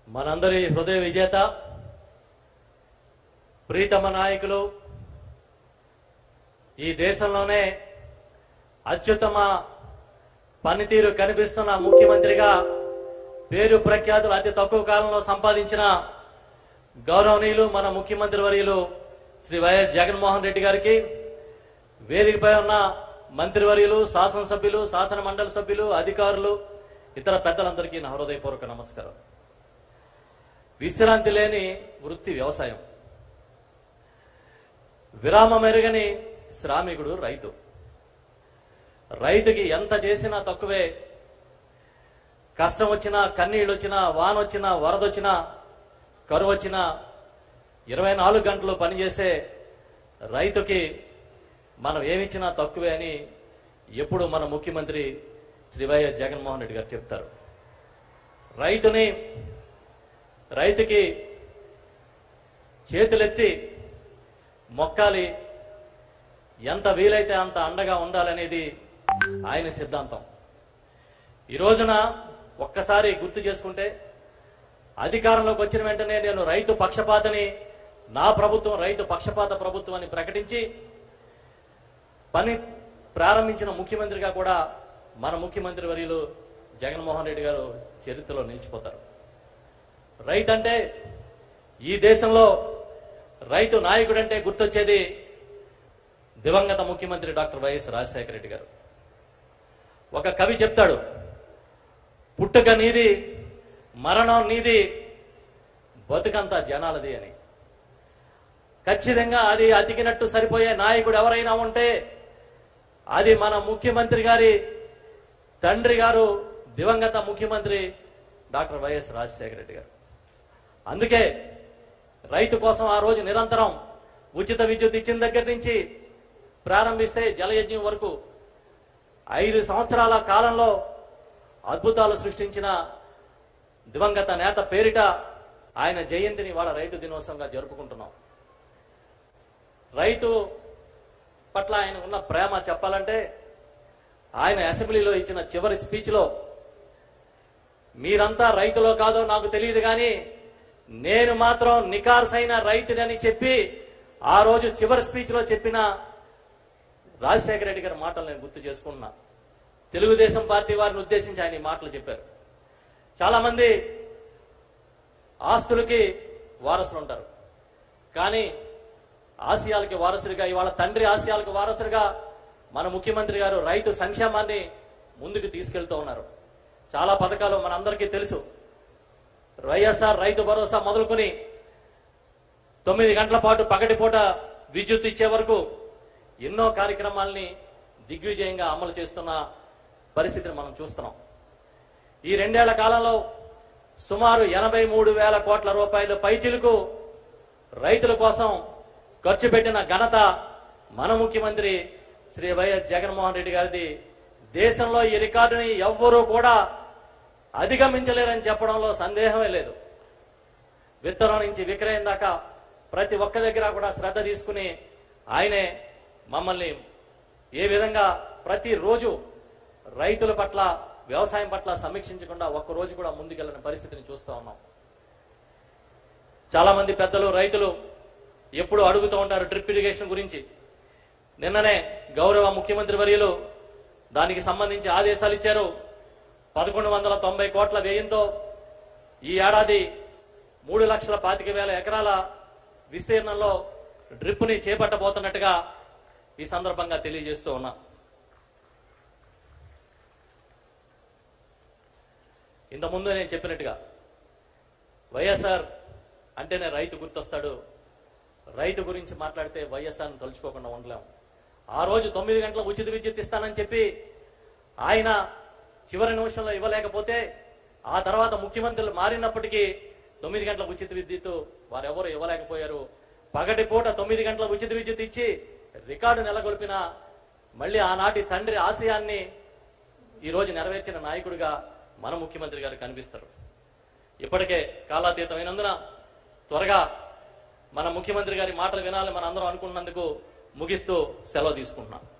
మనందరి హృదయ విజేత ప్రీతమ నాయకులు ఈ దేశంలోనే అత్యుత్తమ పనితీరు కనిపిస్తున్న ముఖ్యమంత్రిగా పేరు ప్రఖ్యాతులు అతి తక్కువ కాలంలో సంపాదించిన గౌరవనీయులు మన ముఖ్యమంత్రి వర్యులు శ్రీ వైఎస్ జగన్మోహన్ రెడ్డి గారికి వేదికపై ఉన్న మంత్రివర్యులు శాసనసభ్యులు శాసన మండలి సభ్యులు అధికారులు ఇతర పెద్దలందరికీ నా హృదయపూర్వక నమస్కారం విశ్రాంతి లేని వృత్తి వ్యవసాయం విరామం ఎరుగని శ్రామికుడు రైతు రైతుకి ఎంత చేసినా తక్కువే కష్టం వచ్చినా కన్నీళ్ళు వచ్చినా వాన వచ్చినా వరద వచ్చినా కరువు వచ్చినా ఇరవై నాలుగు గంటలు పనిచేసే రైతుకి మనం ఏమిచ్చినా తక్కువే అని ఎప్పుడు మన ముఖ్యమంత్రి శ్రీ వైఎస్ జగన్మోహన్ రెడ్డి గారు చెప్తారు రైతుని రైతుకి చేతులెత్తి మొక్కాలి ఎంత వీలైతే అంత అండగా ఉండాలనేది ఆయన సిద్ధాంతం ఈ రోజున ఒక్కసారి గుర్తు చేసుకుంటే అధికారంలోకి వచ్చిన వెంటనే నేను రైతు పక్షపాతని నా ప్రభుత్వం రైతు పక్షపాత ప్రభుత్వం అని ప్రకటించి పని ప్రారంభించిన ముఖ్యమంత్రిగా కూడా మన ముఖ్యమంత్రి వర్యులు జగన్మోహన్ రెడ్డి గారు చరిత్రలో నిలిచిపోతారు రైతు అంటే ఈ దేశంలో రైతు నాయకుడంటే గుర్తొచ్చేది దివంగత ముఖ్యమంత్రి డాక్టర్ వైఎస్ రాజశేఖర రెడ్డి గారు ఒక కవి చెప్తాడు పుట్టుక నీది మరణం నీది బతుకంతా జనాలది అని ఖచ్చితంగా అది అతికినట్టు సరిపోయే నాయకుడు ఎవరైనా ఉంటే అది మన ముఖ్యమంత్రి గారి తండ్రి గారు దివంగత ముఖ్యమంత్రి డాక్టర్ వైఎస్ రాజశేఖర రెడ్డి గారు అందుకే రైతు కోసం ఆ రోజు నిరంతరం ఉచిత విద్యుత్ ఇచ్చిన దగ్గర నుంచి ప్రారంభిస్తే జలయజ్ఞం వరకు ఐదు సంవత్సరాల కాలంలో అద్భుతాలు సృష్టించిన దివంగత నేత పేరిట ఆయన జయంతిని వాళ్ళ రైతు దినోత్సవంగా జరుపుకుంటున్నాం రైతు పట్ల ఆయన ఉన్న ప్రేమ చెప్పాలంటే ఆయన అసెంబ్లీలో ఇచ్చిన చివరి స్పీచ్లో మీరంతా రైతులో కాదో నాకు తెలియదు కానీ నేను మాత్రం నికార్సైన రైతునని చెప్పి ఆ రోజు చివరి స్పీచ్లో చెప్పిన రాజశేఖర రెడ్డి గారి మాటలు నేను గుర్తు చేసుకుంటున్నా తెలుగుదేశం పార్టీ వారిని ఉద్దేశించి ఆయన ఈ మాటలు చెప్పారు చాలా మంది ఆస్తులకి వారసులు ఉంటారు కానీ ఆశయాలకి వారసుడిగా ఇవాళ తండ్రి ఆశయాలకు వారసుడిగా మన ముఖ్యమంత్రి గారు రైతు సంక్షేమాన్ని ముందుకు తీసుకెళ్తూ ఉన్నారు చాలా పథకాలు మనందరికీ తెలుసు వైఎస్ఆర్ రైతు భరోసా మొదలుకొని తొమ్మిది గంటల పాటు పగటిపూట విద్యుత్ ఇచ్చే వరకు ఎన్నో కార్యక్రమాల్ని దిగ్విజయంగా అమలు చేస్తున్న పరిస్థితిని మనం చూస్తున్నాం ఈ రెండేళ్ల కాలంలో సుమారు ఎనభై మూడు వేల కోట్ల రూపాయల పైచిలుకు రైతుల కోసం ఖర్చు పెట్టిన ఘనత మన ముఖ్యమంత్రి శ్రీ వైఎస్ జగన్మోహన్ రెడ్డి గారిది దేశంలో ఈ రికార్డుని ఎవ్వరూ కూడా అధిగమించలేరని చెప్పడంలో సందేహమే లేదు విత్తనం నుంచి విక్రయం దాకా ప్రతి ఒక్క దగ్గర కూడా శ్రద్ధ తీసుకుని ఆయనే మమ్మల్ని ఏ విధంగా ప్రతిరోజు రైతుల పట్ల వ్యవసాయం పట్ల సమీక్షించకుండా ఒక్క రోజు కూడా ముందుకెళ్ళిన పరిస్థితిని చూస్తూ ఉన్నాం చాలా మంది పెద్దలు రైతులు ఎప్పుడు అడుగుతూ ఉంటారు డ్రిప్ ఇరిగేషన్ గురించి నిన్ననే గౌరవ ముఖ్యమంత్రి వర్యులు దానికి సంబంధించి ఆదేశాలు ఇచ్చారు పదకొండు వందల తొంభై కోట్ల వ్యయంతో ఈ ఏడాది మూడు లక్షల పాతిక వేల ఎకరాల విస్తీర్ణంలో డ్రిప్ ని చేపట్టబోతున్నట్టుగా ఈ సందర్భంగా తెలియజేస్తూ ఉన్నా ఇంతకుముందు నేను చెప్పినట్టుగా వైఎస్ఆర్ అంటేనే రైతు గుర్తొస్తాడు రైతు గురించి మాట్లాడితే వైఎస్ఆర్ని తలుచుకోకుండా ఉండలేం ఆ రోజు తొమ్మిది గంటల ఉచిత విద్యుత్ ఇస్తానని చెప్పి ఆయన చివరి నిమిషంలో ఇవ్వలేకపోతే ఆ తర్వాత ముఖ్యమంత్రులు మారినప్పటికీ తొమ్మిది గంటల ఉచిత విద్యుత్ వారెవరు ఇవ్వలేకపోయారు పగటి పూట తొమ్మిది గంటల ఉచిత విద్యుత్ ఇచ్చి రికార్డు నెలకొల్పిన మళ్ళీ ఆనాటి తండ్రి ఆశయాన్ని ఈ రోజు నెరవేర్చిన నాయకుడిగా మన ముఖ్యమంత్రి గారు కనిపిస్తారు ఇప్పటికే కాలాతీతమైనందున త్వరగా మన ముఖ్యమంత్రి గారి మాటలు వినాలి మన అందరం అనుకున్నందుకు ముగిస్తూ సెలవు తీసుకుంటున్నాం